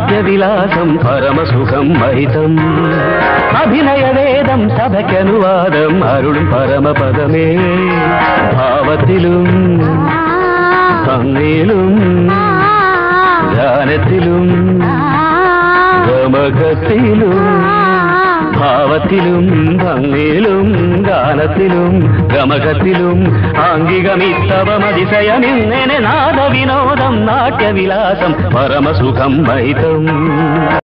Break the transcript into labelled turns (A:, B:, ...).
A: നാട്യവിലാസം പരമസുഖം മഹിതം അഭിനയവേദം സഭയ്ക്കനുവാദം അരുളും പരമപദമേ ഭാവത്തിലും ഭംഗിയിലും ഗാനത്തിലും ഗമകത്തിലും ഭാവത്തിലും ഭംഗിയിലും ഗാനത്തിലും ഗമകത്തിലും ആംഗികമിത്തവമതിശയമിങ്ങനെ നാദവിനോദം നാട്യവിലാസം പരമസുഖം മഹിതം